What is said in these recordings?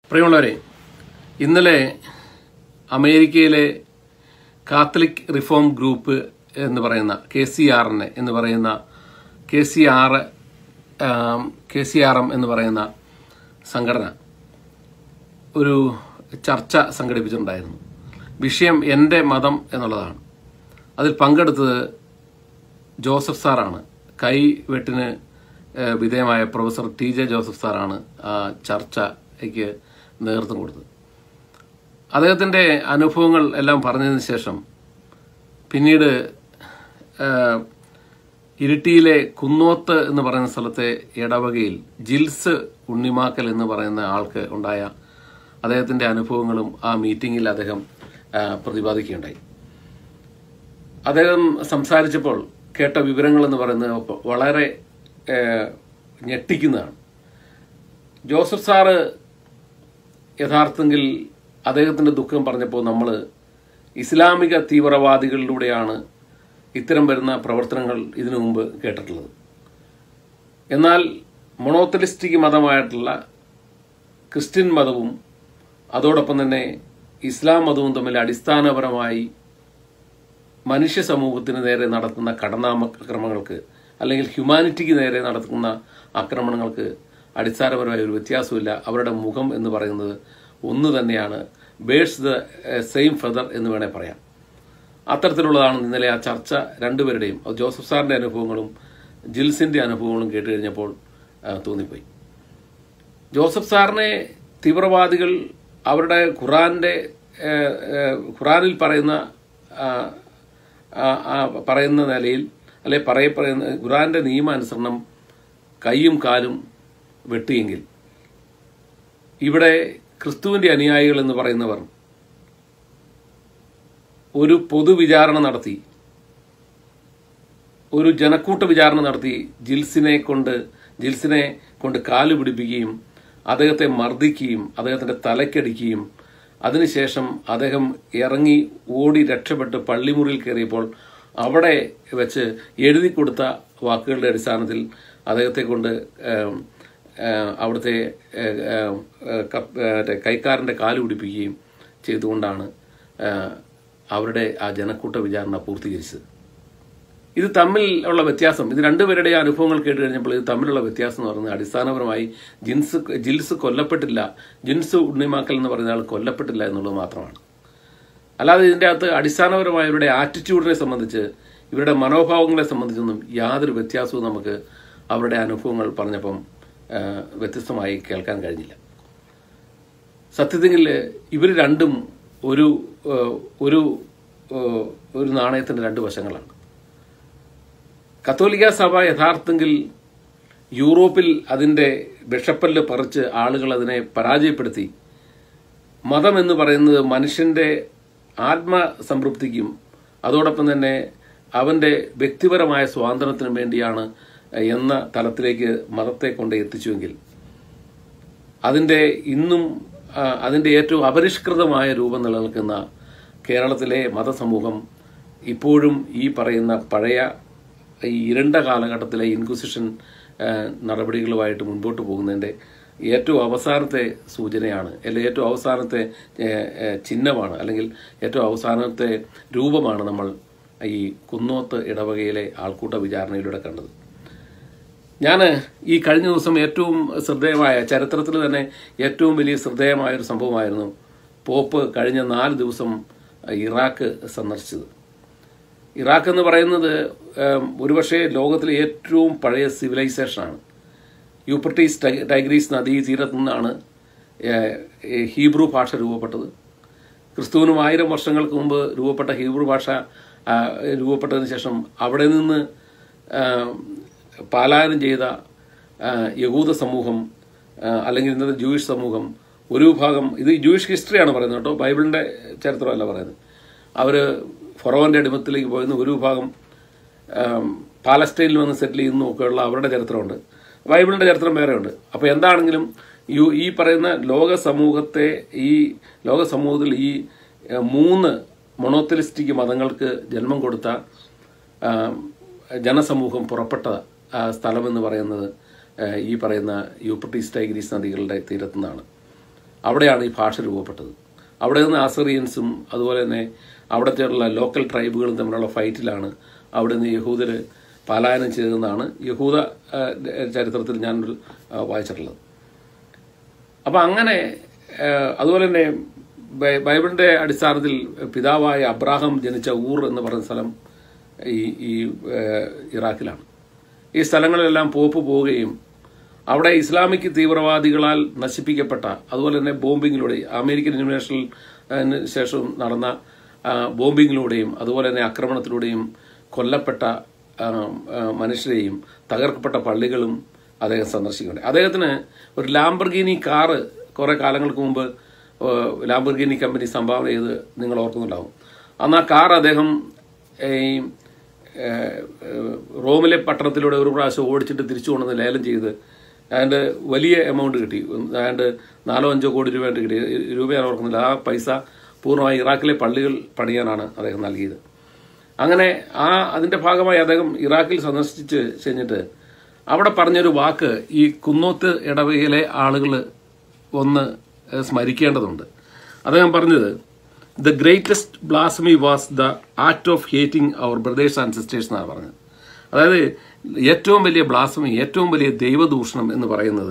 പ്രിയമുള്ളവരെ ഇന്നലെ അമേരിക്കയിലെ കാത്തലിക് റിഫോം ഗ്രൂപ്പ് എന്ന് പറയുന്ന കെ സി ആറിന് എന്ന് പറയുന്ന K C R K C R M എന്ന് പറയുന്ന സംഘടന ഒരു ചർച്ച സംഘടിപ്പിച്ചിട്ടുണ്ടായിരുന്നു വിഷയം എൻ്റെ മതം എന്നുള്ളതാണ് അതിൽ പങ്കെടുത്തത് ജോസഫ് സാറാണ് കൈ വെട്ടിന് ഏഹ്, വിധേയമായ പ്രൊഫസർ ടി ജെ ജോസഫ് സാറാണ് ആ ചർച്ചയ്ക്ക് നേതൃത്വം കൊടുത്തത് അദ്ദേഹത്തിൻ്റെ അനുഭവങ്ങൾ എല്ലാം പറഞ്ഞതിന് ശേഷം പിന്നീട് ഏഹ്, ഇരിട്ടിയിലെ കുന്നോത്ത് എന്ന് പറയുന്ന സ്ഥലത്തെ ഇടവകയിൽ ജിൽസ് ഉണ്ണിമാക്കൽ എന്ന് പറയുന്ന ആൾക്ക് ഉണ്ടായ അദ്ദേഹത്തിന്റെ അനുഭവങ്ങളും ആ മീറ്റിംഗിൽ അദ്ദേഹം ആ, പ്രതിപാദിക്കുകയുണ്ടായി അദ്ദേഹം സംസാരിച്ചപ്പോൾ കേട്ട വിവരങ്ങൾ എന്ന് പറയുന്നത് വളരെ ഏഹ്, ഞെട്ടിക്കുന്നതാണ് ജോസഫ് സാറ് യഥാർത്ഥത്തിൽ അദ്ദേഹത്തിന്റെ ദുഃഖം പറഞ്ഞപ്പോൾ നമ്മൾ ഇസ്ലാമിക തീവ്രവാദികളിലൂടെയാണ് ഇത്തരം വരുന്ന പ്രവർത്തനങ്ങൾ ഇതിനു മുമ്പ് കേട്ടിട്ടുള്ളത് എന്നാൽ മൊണോത്തലിസ്റ്റിക് മതമായിട്ടുള്ള ക്രിസ്ത്യൻ മതവും അതോടൊപ്പം തന്നെ ഇസ്ലാം മതവും തമ്മിൽ അടിസ്ഥാനപരമായി മനുഷ്യ സമൂഹത്തിന് നേരെ നടത്തുന്ന കടന്നാക്രമണങ്ങൾക്ക് അല്ലെങ്കിൽ ഹ്യൂമാനിറ്റിക്ക് നേരെ നടത്തുന്ന ആക്രമണങ്ങൾക്ക് അടിസ്ഥാനപരമായ ഒരു വ്യത്യാസമില്ല അവരുടെ മുഖം എന്ന് പറയുന്നത് ഒന്ന് തന്നെയാണ് ബേഴ്സ് ദ സെയിം ഫെദർ എന്ന് വേണേൽ പറയാം അത്തരത്തിലുള്ളതാണ് ഇന്നലെ ആ ചർച്ച രണ്ടുപേരുടെയും അത് ജോസഫ് സാറിന്റെ അനുഭവങ്ങളും ജിൽസിന്റെ അനുഭവങ്ങളും കേട്ട് കഴിഞ്ഞപ്പോൾ ആ, തോന്നിപ്പോയി ജോസഫ് സാറിനെ തീവ്രവാദികൾ അവരുടെ ഖുറാന്റെ ഏഹ്, ഏഹ്, ഖുറാനിൽ പറയുന്ന ആ, ആ, ആ, പറയുന്ന നിലയിൽ അല്ലെ പറയ പറയുന്ന ഖുറാന്റെ നിയമാനുസരണം കൈയും കാലും വെട്ടിയെങ്കിൽ ഇവിടെ ക്രിസ്തുവിന്റെ അനുയായികൾ എന്ന് പറയുന്നവർ ഒരു പൊതുവിചാരണ നടത്തി ഒരു ജനക്കൂട്ട വിചാരണ നടത്തി ജിൽസിനെ കൊണ്ട് ജിൽസിനെ കൊണ്ട് കാല് പിടിപ്പിക്കുകയും അദ്ദേഹത്തെ മർദ്ദിക്കുകയും അദ്ദേഹത്തിന്റെ തലക്കടിക്കുകയും അതിനുശേഷം അദ്ദേഹം ഇറങ്ങി ഓടി രക്ഷപ്പെട്ട് പള്ളിമുറിയിൽ കയറിയപ്പോൾ അവിടെ വെച്ച് എഴുതി കൊടുത്ത വാക്കുകളുടെ അടിസ്ഥാനത്തിൽ അദ്ദേഹത്തെ കൊണ്ട് ഏം, ഏം, അവിടുത്തെ ഏ, ഏം, ഏ, ക- ഏ, മറ്റേ കൈക്കാരന്റെ കാല് പിടിപ്പിക്കുകയും ചെയ്തുകൊണ്ടാണ് ഏ, അവരുടെ ആ ജനക്കൂട്ട വിചാരണ പൂർത്തീകരിച്ചത് ഇത് തമ്മിൽ ഉള്ള വ്യത്യാസം ഇത് രണ്ടുപേരുടെ അനുഭവങ്ങൾ കേട്ട് കഴിഞ്ഞപ്പോൾ ഇത് തമ്മിലുള്ള വ്യത്യാസം എന്ന് പറയുന്നത് അടിസ്ഥാനപരമായി ജിൻസ് ജിൽസ് കൊല്ലപ്പെട്ടില്ല ജിൻസ് ഉണ്ണിമാക്കൽ എന്ന് പറയുന്ന ആൾ കൊല്ലപ്പെട്ടില്ല എന്നുള്ളത് മാത്രമാണ് അല്ലാതെ ഇതിന്റെ അകത്ത് അടിസ്ഥാനപരമായ ഇവരുടെ ആറ്റിറ്റ്യൂഡിനെ സംബന്ധിച്ച് ഇവരുടെ മനോഭാവങ്ങളെ സംബന്ധിച്ചൊന്നും യാതൊരു വ്യത്യാസവും നമുക്ക് അവരുടെ അനുഭവങ്ങൾ പറഞ്ഞപ്പം ആ, വ്യത്യസ്തമായി കേൾക്കാൻ കഴിഞ്ഞില്ല സത്യത്തിൽ ഇവർ രണ്ടും ഒരു ആ, ഒരു ആ, ഒരു നാണയത്തിന്റെ രണ്ട് വശങ്ങളാണ് കത്തോലിക്ക സഭ യഥാർത്ഥത്തിൽ യൂറോപ്പിൽ അതിന്റെ ബിഷപ്പല്ല് പറിച്ച് ആളുകൾ അതിനെ പരാജയപ്പെടുത്തി മതം എന്ന് പറയുന്നത് മനുഷ്യന്റെ ആത്മസംതൃപ്തിക്കും അതോടൊപ്പം തന്നെ അവന്റെ വ്യക്തിപരമായ സ്വാതന്ത്ര്യത്തിനും വേണ്ടിയാണ് എന്ന തലത്തിലേക്ക് മതത്തെ കൊണ്ട് എത്തിച്ചുവെങ്കിൽ അതിന്റെ ഇന്നും ആ, അതിന്റെ ഏറ്റവും അപരിഷ്കൃതമായ രൂപം നിലനിൽക്കുന്ന കേരളത്തിലെ മതസമൂഹം ഇപ്പോഴും ഈ പറയുന്ന പഴയ ഈ ഇരുണ്ട കാലഘട്ടത്തിലെ ഇൻക്വിസിഷൻ ആ, നടപടികളുമായിട്ട് മുൻപോട്ട് പോകുന്നതിന്റെ ഏറ്റവും അവസാനത്തെ സൂചനയാണ് അല്ലെങ്കിൽ ഏറ്റവും അവസാനത്തെ ഏ, ഏ, ചിഹ്നമാണ് അല്ലെങ്കിൽ ഏറ്റവും അവസാനത്തെ രൂപമാണ് നമ്മൾ ഈ കുന്നോത്ത് ഇടവകയിലെ ആൾക്കൂട്ട വിചാരണയിലൂടെ കണ്ടത് ഞാൻ ഈ കഴിഞ്ഞ ദിവസം ഏറ്റവും ശ്രദ്ധേയമായ ചരിത്രത്തിൽ തന്നെ ഏറ്റവും വലിയ ശ്രദ്ധേയമായ ഒരു സംഭവമായിരുന്നു പോപ്പ് കഴിഞ്ഞ നാല് ദിവസം ഇറാഖ് സന്ദർശിച്ചത് ഇറാഖ് എന്ന് പറയുന്നത് ഏം, ഒരുപക്ഷെ ലോകത്തിലെ ഏറ്റവും പഴയ സിവിലൈസേഷനാണ് യൂപ്പർട്ടീസ് ടൈ- ടൈഗ്രീസ് നദീ തീരത്തു നിന്നാണ് ഏ, ഏ, ഹീബ്രു ഭാഷ രൂപപ്പെട്ടത് ക്രിസ്തുവിനും ആയിരം വർഷങ്ങൾക്ക് മുമ്പ് രൂപപ്പെട്ട ഹീബ്രു ഭാഷ ആ, രൂപപ്പെട്ടതിന് ശേഷം അവിടെ നിന്ന് ആ, പലായനം ചെയ്ത ആ, യഹൂദ സമൂഹം ആ, അല്ലെങ്കിൽ ഇന്നത്തെ ജൂയിഷ് സമൂഹം ഒരു വിഭാഗം ഇത് ജൂയിഷ് ഹിസ്റ്ററിയാണ് പറയുന്നത് കേട്ടോ ബൈബിളിന്റെ ചരിത്രമല്ല പറയുന്നത് അവര് ഫൊറോന്റെ അടിമത്തിലേക്ക് പോയെന്ന് ഒരു വിഭാഗം ആം, പാലസ്റ്റൈനിൽ വന്ന് സെറ്റിൽ ചെയ്യുന്നു ഒക്കെയുള്ള അവരുടെ ചരിത്രമുണ്ട് ബൈബിളിന്റെ ചരിത്രം വേറെയുണ്ട് അപ്പോൾ എന്താണെങ്കിലും യു- ഈ പറയുന്ന ലോക സമൂഹത്തെ ഈ ലോക സമൂഹത്തിൽ ഈ ഏഹ്, മൂന്ന് മൊണോത്തലിസ്റ്റിക് മതങ്ങൾക്ക് ജന്മം കൊടുത്ത ആം, ജനസമൂഹം പുറപ്പെട്ട ആ, സ്ഥലമെന്ന് പറയുന്നത് ഏഹ്, ഈ പറയുന്ന യൂപ്പർട്ടീസ് ടൈഗ്രീസ് നദികളുടെ തീരത്തുനിന്നാണ് അവിടെയാണ് ഈ ഭാഷ രൂപപ്പെട്ടത് അവിടെ നിന്ന് ആസറിയൻസും അതുപോലെ തന്നെ അവിടത്തെയുള്ള ലോക്കൽ ട്രൈബുകളും തമ്മിലുള്ള ഫൈറ്റിലാണ് അവിടെ നിന്ന് യഹൂദർ പലായനം ചെയ്തതെന്നാണ് യഹൂദ ആ, ചരിത്രത്തിൽ ഞാൻ ആ, വായിച്ചിട്ടുള്ളത് അപ്പം അങ്ങനെ ആ, അതുപോലെ തന്നെ ബൈ- ബൈബിളിന്റെ അടിസ്ഥാനത്തിൽ പിതാവായ അബ്രാഹം ജനിച്ച ഊർ എന്ന് പറയുന്ന സ്ഥലം ഈ ഈ ആ, ഇറാഖിലാണ് ഈ സ്ഥലങ്ങളിലെല്ലാം പോപ്പ് പോവുകയും അവിടെ ഇസ്ലാമിക് തീവ്രവാദികളാൽ നശിപ്പിക്കപ്പെട്ട അതുപോലെ തന്നെ ബോംബിങ്ങിലൂടെ അമേരിക്കൻ ഇൻവേഷനിൽ ശേഷം നടന്ന ആ, ബോംബിങ്ങിലൂടെയും അതുപോലെ തന്നെ ആക്രമണത്തിലൂടെയും കൊല്ലപ്പെട്ട ആ, ആ, മനുഷ്യരെയും തകർക്കപ്പെട്ട പള്ളികളും അദ്ദേഹം സന്ദർശിക്കുന്നുണ്ട് അദ്ദേഹത്തിന് ഒരു ലാംബർഗിനി കാറ് കുറെ കാലങ്ങൾക്ക് മുമ്പ് ആ, ലാംബർഗിനി കമ്പനി സംഭാവന ചെയ്ത് നിങ്ങൾ ഓർക്കുന്നുണ്ടാവും അന്ന് ആ കാർ അദ്ദേഹം ഈ ഏഹ്, ഏഹ്, റോമിലെ പട്ടണത്തിലൂടെ ഒരു പ്രാവശ്യം ഓടിച്ചിട്ട് തിരിച്ചു കൊണ്ടുവന്ന് ലേലം ചെയ്ത് അതിൻ്റെ വലിയ എമൗണ്ട് കിട്ടി അതിൻ്റെ നാലോ അഞ്ചോ കോടി രൂപ കിട്ടി രൂപ ഞാൻ ഓർക്കുന്നില്ല ആ പൈസ പൂർണ്ണമായി ഇറാഖിലെ പള്ളികൾ പണിയാനാണ് അദ്ദേഹം നൽകിയത് അങ്ങനെ ആ അതിന്റെ ഭാഗമായി അദ്ദേഹം ഇറാഖിൽ സന്ദർശിച്ച് കഴിഞ്ഞിട്ട് അവിടെ പറഞ്ഞൊരു വാക്ക് ഈ കുന്നോത്ത് ഇടവകയിലെ ആളുകൾ ഒന്ന് ഏഹ്, സ്മരിക്കേണ്ടതുണ്ട് അദ്ദേഹം പറഞ്ഞത് the greatest blasphemy was the act of hating our brothers and sisters എന്നാണ് പറഞ്ഞത് അതായത് ഏറ്റവും വലിയ ബ്ലാസ്മി ഏറ്റവും വലിയ ദൈവദൂഷണം എന്ന് പറയുന്നത്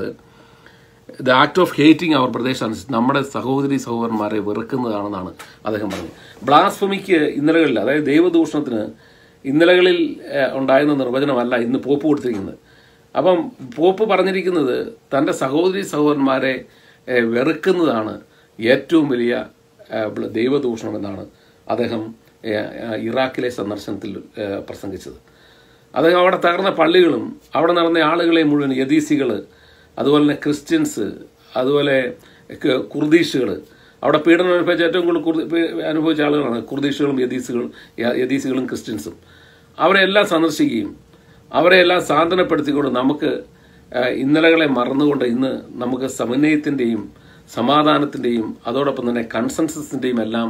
the act of hating our പ്രദേശാണ് നമ്മുടെ സഹോദരി സഹോദരന്മാരെ വെറുക്കുന്നതാണെന്നാണ് അദ്ദേഹം പറഞ്ഞത് ബ്ലാസ്ഫമിക്ക് ഇന്നലകളിൽ അതായത് ദൈവദൂഷണത്തിന് ഇന്നലകളിൽ ഏഹ്, ഉണ്ടായിരുന്ന നിർവചനമല്ല ഇന്ന് പോപ്പ് കൊടുത്തിരിക്കുന്നത് അപ്പം പോപ്പ് പറഞ്ഞിരിക്കുന്നത് തന്റെ സഹോദരി സഹോദരന്മാരെ ഏഹ്, വെറുക്കുന്നതാണ് ഏറ്റവും വലിയ ഏഹ്, ബ്ല- ദൈവദൂഷണം എന്നാണ് അദ്ദേഹം ഏഹ്, ഏഹ്, ഇറാഖിലെ സന്ദർശനത്തിൽ ഏഹ്, പ്രസംഗിച്ചത് അദ്ദേഹം അവിടെ തകർന്ന പള്ളികളും അവിടെ നടന്ന ആളുകളെ മുഴുവൻ യദീസികൾ അതുപോലെ തന്നെ ക്രിസ്ത്യൻസ് അതുപോലെ ക- കുർദീഷുകൾ അവിടെ പീഡനം അനുഭവിച്ച ഏറ്റവും കൂടുതൽ കുർദി- പീ- അനുഭവിച്ച ആളുകളാണ് കുർദീഷുകളും യദീസുകളും യ- യദീസുകളും ക്രിസ്ത്യൻസും അവരെല്ലാം സന്ദർശിക്കുകയും അവരെല്ലാം സാന്ത്വനപ്പെടുത്തിക്കൊണ്ട് നമുക്ക് ആ, ഇന്നലകളെ മറന്നുകൊണ്ട് ഇന്ന് നമുക്ക് സമന്വയത്തിന്റെയും സമാധാനത്തിന്റെയും അതോടൊപ്പം തന്നെ കൺസെൻസസിന്റെയും എല്ലാം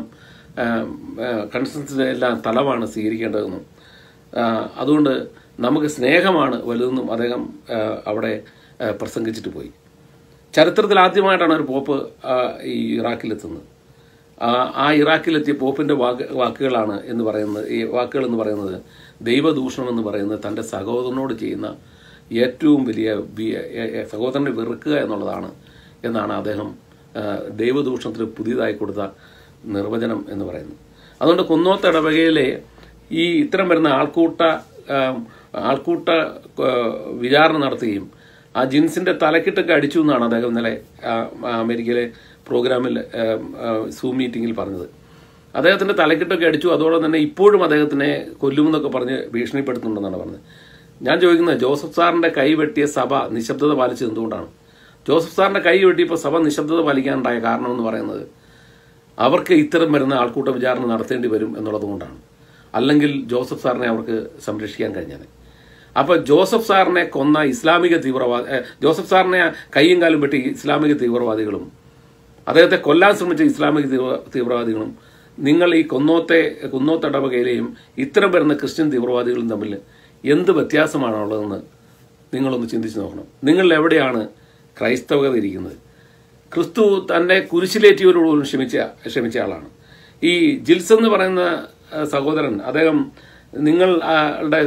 കൺസെൻസിന്റെ എല്ലാം തലമാണ് സ്വീകരിക്കേണ്ടതെന്നും ആ, അതുകൊണ്ട് നമുക്ക് സ്നേഹമാണ് വലുതെന്നും അദ്ദേഹം ആ, അവിടെ ആ, പ്രസംഗിച്ചിട്ട് പോയി ചരിത്രത്തിൽ ആദ്യമായിട്ടാണ് ഒരു പോപ്പ് ആ, ഈ ഇറാഖിലെത്തുന്നത് ആ, ആ ഇറാഖിലെത്തിയ പോപ്പിന്റെ വാക്ക് വാക്കുകളാണ് എന്ന് പറയുന്നത് ഈ വാക്കുകൾ എന്ന് പറയുന്നത് ദൈവദൂഷണം എന്ന് പറയുന്നത് തന്റെ സഹോദരനോട് ചെയ്യുന്ന ഏറ്റവും വലിയ വി- എ- എ- സഹോദരനെ വെറുക്കുക എന്നുള്ളതാണ് എന്നാണ് അദ്ദേഹം ആ, ദൈവദൂഷണത്തിന് പുതിയതായി കൊടുത്ത നിർവചനം എന്ന് പറയുന്നത് അതുകൊണ്ട് കുന്നോത്ത് ഇടവകയിലെ ഈ ഇത്തരം വരുന്ന ആൾക്കൂട്ട ആ, ആൾക്കൂട്ട ആ, വിചാരണ നടത്തുകയും ആ ജിൻസിന്റെ തലക്കിട്ടൊക്കെ അടിച്ചു എന്നാണ് അദ്ദേഹം ഇന്നലെ ആ, ആ, അമേരിക്കയിലെ പ്രോഗ്രാമിൽ ആ, ആ, സൂം മീറ്റിംഗിൽ പറഞ്ഞത് അദ്ദേഹത്തിന്റെ തലക്കിട്ടൊക്കെ അടിച്ചു അതോടെ തന്നെ ഇപ്പോഴും അദ്ദേഹത്തിനെ കൊല്ലുമെന്നൊക്കെ പറഞ്ഞ് ഭീഷണിപ്പെടുത്തുന്നുണ്ടെന്നാണ് പറഞ്ഞത് ഞാൻ ചോദിക്കുന്നത് ജോസഫ് സാറിന്റെ കൈ വെട്ടിയ സഭ നിശബ്ദത പാലിച്ചത് എന്തുകൊണ്ടാണ് ജോസഫ് സാറിന്റെ കൈ വെട്ടിയപ്പോൾ സഭ നിശബ്ദത പാലിക്കാനുണ്ടായ കാരണം എന്ന് പറയുന്നത് അവർക്ക് ഇത്തരം വരുന്ന ആൾക്കൂട്ട വിചാരണ നടത്തേണ്ടി വരും എന്നുള്ളത് കൊണ്ടാണ് അല്ലെങ്കിൽ ജോസഫ് സാറിനെ അവർക്ക് സംരക്ഷിക്കാൻ കഴിഞ്ഞാൽ അപ്പൊ ജോസഫ് സാറിനെ കൊന്ന ഇസ്ലാമിക തീവ്രവാദി ഏ, ജോസഫ് സാറിനെ കൈയും കാലും വെട്ടി ഇസ്ലാമിക തീവ്രവാദികളും അദ്ദേഹത്തെ കൊല്ലാൻ ശ്രമിച്ച ഇസ്ലാമിക തീവ്ര- തീവ്രവാദികളും നിങ്ങൾ ഈ കുന്നോത്തെ കുന്നോത്തടവകയിലെയും ഇത്തരം വരുന്ന ക്രിസ്ത്യൻ തീവ്രവാദികളും തമ്മിൽ എന്ത് വ്യത്യാസമാണുള്ളതെന്ന് നിങ്ങളൊന്ന് ചിന്തിച്ചു നോക്കണം നിങ്ങൾ എവിടെയാണ് ക്രൈസ്തവത ഇരിക്കുന്നത് ക്രിസ്തു തന്നെ കുരിശിലേറ്റിയവരോട് പോലും ക്ഷമിച്ച ക്ഷമിച്ച ആളാണ് ഈ ജിൽസ് എന്ന് പറയുന്ന ആ, സഹോദരൻ അദ്ദേഹം നിങ്ങൾ ആളുടെ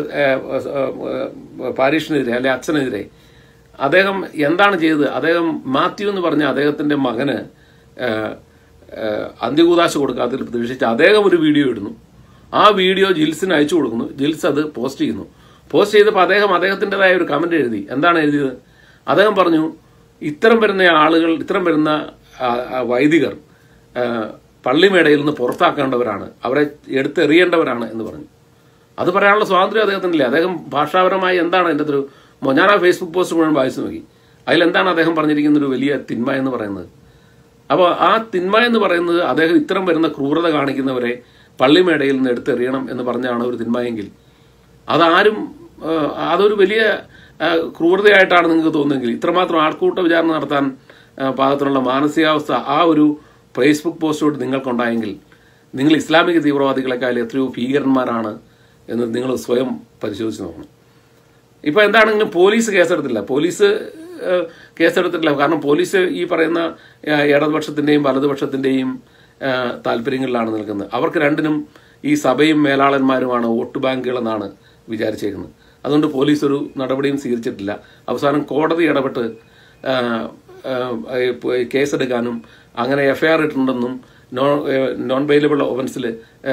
പാരീഷിനെതിരെ അല്ലെ അച്ഛനെതിരെ അദ്ദേഹം എന്താണ് ചെയ്തത് അദ്ദേഹം മാത്യു എന്ന് പറഞ്ഞ അദ്ദേഹത്തിന്റെ മകന് ആ, ആ, അന്ത്യകൂതാശ കൊടുക്കാത്തതിൽ പ്രതിഷേധിച്ച് അദ്ദേഹം ഒരു വീഡിയോ ഇടുന്നു ആ വീഡിയോ ജിൽസിന് അയച്ചു കൊടുക്കുന്നു ജിൽസ് അത് പോസ്റ്റ് ചെയ്യുന്നു പോസ്റ്റ് ചെയ്തപ്പോൾ അദ്ദേഹം അദ്ദേഹത്തിൻ്റെതായ ഒരു കമന്റ് എഴുതി എന്താണ് എഴുതിയത് അദ്ദേഹം പറഞ്ഞു ഇത്തരം വരുന്ന ആളുകൾ ഇത്തരം വരുന്ന ആ, ആ, വൈദികർ ആ, പള്ളിമേടയിൽ നിന്ന് പുറത്താക്കേണ്ടവരാണ് അവരെ എടുത്തെറിയേണ്ടവരാണ് എന്ന് പറഞ്ഞു അത് പറയാനുള്ള സ്വാതന്ത്ര്യം അദ്ദേഹത്തിനില്ല അദ്ദേഹം ഭാഷാപരമായി എന്താണ് എൻ്റെ ഒരു മൊ- ഞാൻ ആ ഫേസ്ബുക്ക് പോസ്റ്റ് മുഴുവൻ വായിച്ചു നോക്കി അതിലെന്താണ് അദ്ദേഹം പറഞ്ഞിരിക്കുന്ന ഒരു വലിയ തിന്മ എന്ന് പറയുന്നത് അപ്പോൾ ആ തിന്മ എന്ന് പറയുന്നത് അദ്ദേഹം ഇത്തരം വരുന്ന ക്രൂരത കാണിക്കുന്നവരെ പള്ളിമേടയിൽ നിന്ന് എടുത്തെറിയണം എന്ന് പറഞ്ഞാണ് ഒരു തിന്മയെങ്കിൽ അതാരും ആ, അതൊരു വലിയ ആ, ക്രൂരതയായിട്ടാണ് നിങ്ങൾക്ക് തോന്നുന്നെങ്കിൽ ഇത്രമാത്രം ആൾക്കൂട്ട വിചാരണ നടത്താൻ ആ, പാകത്തിനുള്ള മാനസികാവസ്ഥ ആ ഒരു ഫേസ്ബുക്ക് പോസ്റ്റോട് നിങ്ങൾക്കുണ്ടായെങ്കിൽ നിങ്ങൾ ഇസ്ലാമിക തീവ്രവാദികളെക്കാൾ എത്രയോ ഭീകരന്മാരാണ് എന്ന് നിങ്ങൾ സ്വയം പരിശോധിച്ച് നോക്കണം ഇപ്പൊ എന്താണെങ്കിലും പോലീസ് കേസെടുത്തില്ല പോലീസ് ഏഹ്, കേസെടുത്തിട്ടില്ല കാരണം പോലീസ് ഈ പറയുന്ന ഏഹ്, ഇടതുപക്ഷത്തിന്റെയും വലതുപക്ഷത്തിന്റെയും ഏഹ്, താല്പര്യങ്ങളിലാണ് നിൽക്കുന്നത് അവർക്ക് രണ്ടിനും ഈ സഭയും മേലാളന്മാരുമാണ് വോട്ട് ബാങ്കുകളെന്നാണ് വിചാരിച്ചേക്കുന്നത് അതുകൊണ്ട് പോലീസ് ഒരു നടപടിയും സ്വീകരിച്ചിട്ടില്ല അവസാനം കോടതി ഇടപെട്ട് ഏഹ്, ഏഹ്, ഏഹ്, കേസെടുക്കാനും അങ്ങനെ എഫ്ഐആർ ഇട്ടിട്ടുണ്ടെന്നും നോൺ ഏഹ്, നോൺ ബെയിലബിൾ ഒഫൻസിൽ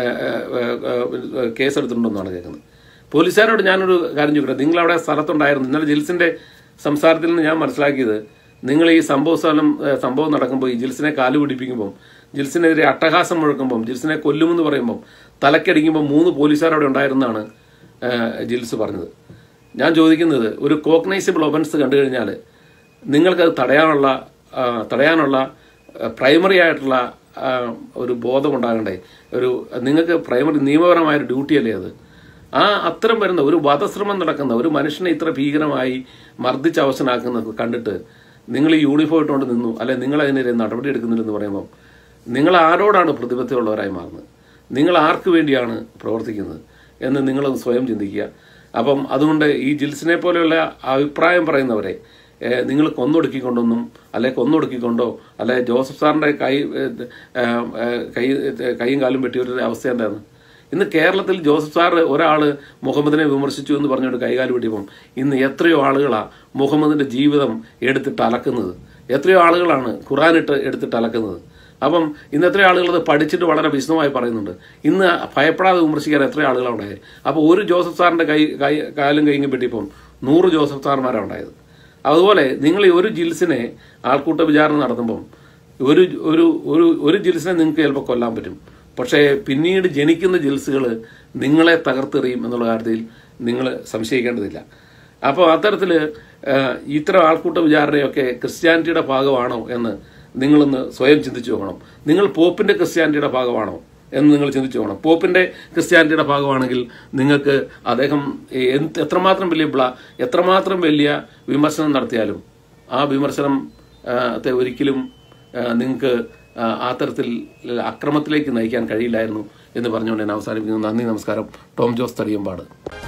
കേസെടുത്തിട്ടുണ്ടെന്നാണ് കേൾക്കുന്നത് പോലീസുകാരോട് ഞാനൊരു കാര്യം ചോദിക്കട്ടെ നിങ്ങൾ അവിടെ സ്ഥലത്തുണ്ടായിരുന്നു ഇന്നലെ ജിൽസിന്റെ സംസാരത്തിൽ നിന്ന് ഞാൻ മനസ്സിലാക്കിയത് നിങ്ങൾ ഈ സംഭവ സ്ഥലം ഏഹ്, സംഭവം നടക്കുമ്പോൾ ഈ ജിൽസിനെ കാല് പിടിപ്പിക്കുമ്പോൾ ജിൽസിനെതിരെ അട്ടഹാസം മുഴക്കുമ്പോൾ ജിൽസിനെ കൊല്ലുമെന്ന് പറയുമ്പോൾ തലക്കടിക്കുമ്പോൾ മൂന്ന് പോലീസുകാർ അവിടെ ഉണ്ടായിരുന്നാണ് ജിൽസ് പറഞ്ഞത് ഞാൻ ചോദിക്കുന്നത് ഒരു കോഗ്നൈസിബിൾ ഒഫൻസ് കണ്ടു കഴിഞ്ഞാൽ നിങ്ങൾക്കത് തടയാനുള്ള ആ, തടയാനുള്ള പ്രൈമറി ആയിട്ടുള്ള ആ, ഒരു ബോധം ഉണ്ടാകണ്ടേ ഒരു നിങ്ങൾക്ക് പ്രൈമറി നിയമപരമായ ഒരു ഡ്യൂട്ടിയല്ലേ അത് ആ അത്തരം വരുന്ന ഒരു വധശ്രമം നടക്കുന്ന ഒരു മനുഷ്യനെ ഇത്ര ഭീകരമായി മർദ്ദിച്ച് അവസനാക്കുന്നത് കണ്ടിട്ട് നിങ്ങൾ ഈ യൂണിഫോം ഇട്ടുകൊണ്ട് നിന്നു അല്ലെ നിങ്ങൾ അതിനെതിരെ നടപടി എടുക്കുന്നില്ലെന്ന് പറയുമ്പോൾ നിങ്ങൾ ആരോടാണ് പ്രതിബദ്ധതയുള്ളവരായി മാറുന്നത് നിങ്ങൾ ആർക്ക് വേണ്ടിയാണ് പ്രവർത്തിക്കുന്നത് എന്ന് നിങ്ങൾ സ്വയം ചിന്തിക്കുക അപ്പം അതുകൊണ്ട് ഈ ജിൽസിനെ പോലെയുള്ള അഭിപ്രായം പറയുന്നവരെ ഏഹ്, നിങ്ങൾ കൊന്നൊടുക്കിക്കൊണ്ടൊന്നും അല്ലെ കൊന്നൊടുക്കിക്കൊണ്ടോ അല്ലെ ജോസഫ് സാറിന്റെ കൈ ഏഹ്, ഏഹ്, ഏഹ്, കൈ ഏഹ്, കൈയും കാലും വെട്ടിയ ഒരു അവസ്ഥ എന്താണ് ഇന്ന് കേരളത്തിൽ ജോസഫ് സാർ ഒരാള് മുഹമ്മദിനെ വിമർശിച്ചു എന്ന് പറഞ്ഞുകൊണ്ട് കൈകാല് വെട്ടിയപ്പം ഇന്ന് എത്രയോ ആളുകളാ മുഹമ്മദിന്റെ ജീവിതം എടുത്തിട്ട് അലക്കുന്നത് എത്രയോ ആളുകളാണ് ഖുറാനിട്ട് എടുത്തിട്ട് അലക്കുന്നത് അപ്പം ഇന്ന് എത്രയോ ആളുകൾ അത് പഠിച്ചിട്ട് വളരെ വിശദമായി പറയുന്നുണ്ട് ഇന്ന് ഭയപ്പെടാതെ വിമർശിക്കാൻ എത്രയോ ആളുകളാണ് ഉണ്ടായത് അപ്പോൾ ഒരു ജോസഫ് സാറിന്റെ കൈ കൈ കാലും കൈയും വെട്ടിയപ്പം നൂറ് ജോസഫ് സാർമാരാണ് ഉണ്ടായത് അതുപോലെ നിങ്ങൾ ഈ ഒരു ജിൽസിനെ ആൾക്കൂട്ട വിചാരണ നടത്തുമ്പം ഒരു ഒരു ഒരു ഒരു ജിൽസിനെ നിങ്ങൾക്ക് ചിലപ്പോൾ കൊല്ലാൻ പറ്റും പക്ഷേ പിന്നീട് ജനിക്കുന്ന ജിൽസുകൾ നിങ്ങളെ തകർത്തെറിയും എന്നുള്ള കാര്യത്തിൽ നിങ്ങൾ സംശയിക്കേണ്ടതില്ല അപ്പോൾ അത്തരത്തിൽ ഇത്തരം ആൾക്കൂട്ട വിചാരണയൊക്കെ ക്രിസ്ത്യാനിറ്റിയുടെ ഭാഗമാണോ എന്ന് നിങ്ങളൊന്ന് സ്വയം ചിന്തിച്ചു നോക്കണം നിങ്ങൾ പോപ്പിന്റെ ക്രിസ്ത്യാനിറ്റിയുടെ ഭാഗമാണോ എന്ന് നിങ്ങൾ ചിന്തിച്ചു നോക്കണം പോപ്പിന്റെ ക്രിസ്ത്യാനിറ്റിയുടെ ഭാഗമാണെങ്കിൽ നിങ്ങൾക്ക് അദ്ദേഹം എന്ത് എത്രമാത്രം വലിയ ബ്ല എത്രമാത്രം വലിയ വിമർശനം നടത്തിയാലും ആ വിമർശനം ആ, ത്തെ ഒരിക്കലും നിങ്ങൾക്ക് ആ തരത്തിൽ അക്രമത്തിലേക്ക് നയിക്കാൻ കഴിയില്ലായിരുന്നു എന്ന് പറഞ്ഞുകൊണ്ട് ഞാൻ അവസാനിപ്പിക്കുന്നു നന്ദി നമസ്കാരം ടോം ജോസ് തടിയമ്പാട്